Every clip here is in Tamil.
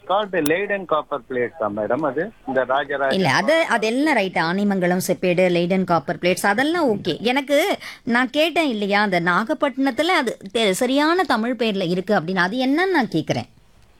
கால்ட் லேடன் காப்பர் பிளேட் தான் மேடம் அது இந்த ராஜராஜ இல்ல அது அதெல்லாம் ரைட் ஆனிமங்கலம் செப்பேடு லைடன் காப்பர் பிளேட்ஸ் அதெல்லாம் ஓகே எனக்கு நான் கேட்டேன் இல்லையா அந்த நாகப்பட்டினத்துல அது தெ- சரியான தமிழ் பேர்ல இருக்கு அப்படின்னு அது என்னன்னு நான் கேக்குறேன்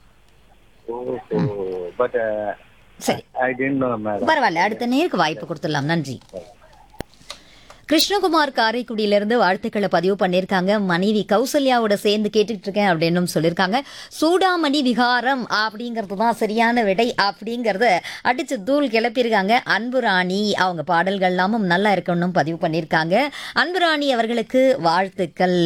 பட் சரி ஐ டென்ட் நோ மேடம் பரவாயில்ல அடுத்த நேருக்கு வாய்ப்பு கொடுத்துடலாம் நன்றி கிருஷ்ணகுமார் காரைக்குடியிலிருந்து வாழ்த்துக்களை பதிவு பண்ணியிருக்காங்க மனைவி கௌசல்யாவோட சேர்ந்து கேட்டுட்டு இருக்கேன் அப்படின்னு சொல்லியிருக்காங்க சூடாமணி விகாரம் அப்படிங்கிறது தான் சரியான விடை அப்படிங்கறத அடிச்சு தூள் கிளப்பியிருக்காங்க அன்புராணி அவங்க பாடல்கள் எல்லாமும் நல்லா இருக்கணும் பதிவு பண்ணியிருக்காங்க அன்புராணி அவர்களுக்கு வாழ்த்துக்கள்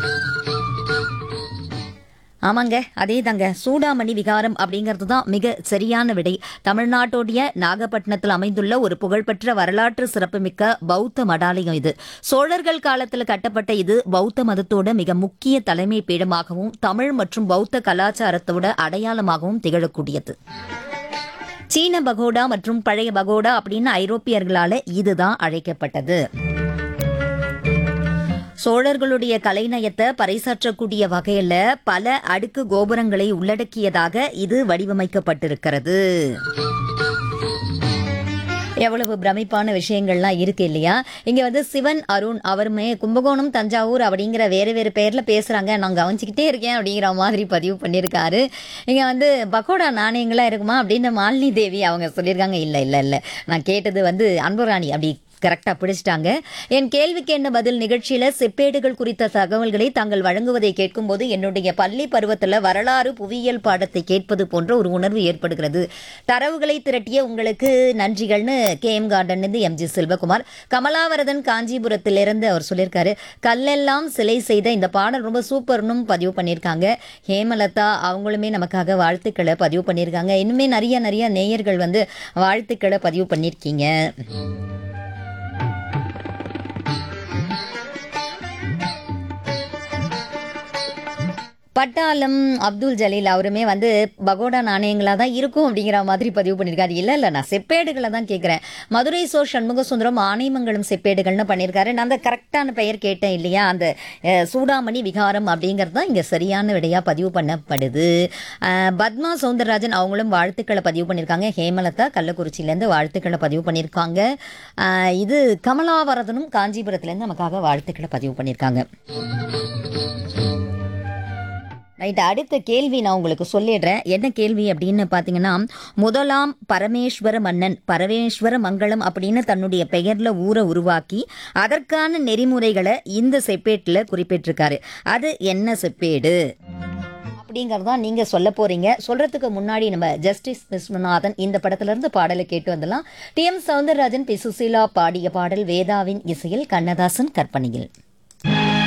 ஆமாங்க அதே தாங்க சூடாமணி விகாரம் அப்படிங்கிறது தான் மிக சரியான விடை தமிழ்நாட்டுடைய நாகப்பட்டினத்தில் அமைந்துள்ள ஒரு புகழ்பெற்ற வரலாற்று சிறப்புமிக்க பௌத்த மடாலயம் இது சோழர்கள் காலத்தில் கட்டப்பட்ட இது பௌத்த மதத்தோட மிக முக்கிய தலைமை பீடமாகவும் தமிழ் மற்றும் பௌத்த கலாச்சாரத்தோட அடையாளமாகவும் திகழக்கூடியது சீன பகோடா மற்றும் பழைய பகோடா அப்படின்னு ஐரோப்பியர்களால இதுதான் அழைக்கப்பட்டது சோழர்களுடைய கலைநயத்தை பறைசாற்றக்கூடிய வகையில பல அடுக்கு கோபுரங்களை உள்ளடக்கியதாக இது வடிவமைக்கப்பட்டிருக்கிறது எவ்வளவு பிரமிப்பான விஷயங்கள்லாம் இருக்கு இல்லையா இங்க வந்து சிவன் அருண் அவருமே கும்பகோணம் தஞ்சாவூர் அப்படிங்கிற வேறு வேறு பேர்ல பேசுறாங்க நான் கவனிச்சுக்கிட்டே இருக்கேன் அப்படிங்கிற மாதிரி பதிவு பண்ணியிருக்காரு இங்க வந்து பக்கோடா நாணயங்களா இருக்குமா அப்படின்னு மாலினி தேவி அவங்க சொல்லியிருக்காங்க இல்ல இல்ல இல்ல நான் கேட்டது வந்து அன்புராணி அப்படி கரெக்டாக பிடிச்சிட்டாங்க என் கேள்விக்கு என்ன பதில் நிகழ்ச்சியில செப்பேடுகள் குறித்த தகவல்களை தாங்கள் வழங்குவதை கேட்கும்போது என்னுடைய பள்ளி பருவத்தில் வரலாறு புவியியல் பாடத்தை கேட்பது போன்ற ஒரு உணர்வு ஏற்படுகிறது தரவுகளை திரட்டிய உங்களுக்கு நன்றிகள்னு K M garden M G Selvakumar Kamalavaradhan காஞ்சிபுரத்திலிருந்து அவர் சொல்லியிருக்காரு கல்லெல்லாம் சிலை செய்த இந்த பாடல் ரொம்ப சூப்பர்னும் பதிவு பண்ணியிருக்காங்க ஹேமலதா அவங்களுமே நமக்காக வாழ்த்துக்களை பதிவு பண்ணியிருக்காங்க இன்னுமே நிறைய நிறைய நேயர்கள் வந்து வாழ்த்துக்களை பதிவு பண்ணியிருக்கீங்க பட்டாளம் அப்துல் ஜலீல் அவருமே வந்து பகோடா நாணயங்களா தான் இருக்கும் அப்படிங்கிற மாதிரி பதிவு பண்ணியிருக்காரு இல்ல இல்ல நான் செப்பேடுகளை தான் கேட்கிறேன் மதுரை சோ சண்முக சுந்தரம் ஆனைமங்கலம் செப்பேடுகள்னு பண்ணியிருக்காரு நான் அந்த கரெக்டான பெயர் கேட்டேன் இல்லையா அந்த அஹ், சூடாமணி விகாரம் அப்படிங்கிறது தான் இங்க சரியான விடையா பதிவு பண்ணப்படுது அஹ், பத்மா சவுந்தரராஜன் அவங்களும் வாழ்த்துக்களை பதிவு பண்ணியிருக்காங்க ஹேமலதா கள்ளக்குறிச்சியிலேருந்து வாழ்த்துக்களை பதிவு பண்ணியிருக்காங்க அஹ், இது கமலாவரதனும் காஞ்சிபுரத்துலேருந்து நமக்காக வாழ்த்துக்களை பதிவு பண்ணியிருக்காங்க ரைட் அடுத்த கேள்வி நான் உங்களுக்கு சொல்லிடுறேன் என்ன கேள்வி அப்படின்னு பார்த்தீங்கன்னா முதலாம் பரமேஸ்வர மன்னன் பரமேஸ்வர மங்களம் அப்படின்னு தன்னுடைய பெயர்ல ஊரை உருவாக்கி அதற்கான நெறிமுறைகளை இந்த செப்பேட்டில் குறிப்பிட்டிருக்காரு அது என்ன செப்பேடு அப்படிங்கறதான் நீங்க சொல்ல போறீங்க சொல்றதுக்கு முன்னாடி நம்ம ஜஸ்டிஸ் விஸ்வநாதன் இந்த படத்துல இருந்து பாடலை கேட்டு வந்துடலாம் T M Soundararajan P Susheela பாடிய பாடல் வேதாவின் இசையில் கண்ணதாசன் கற்பனையில்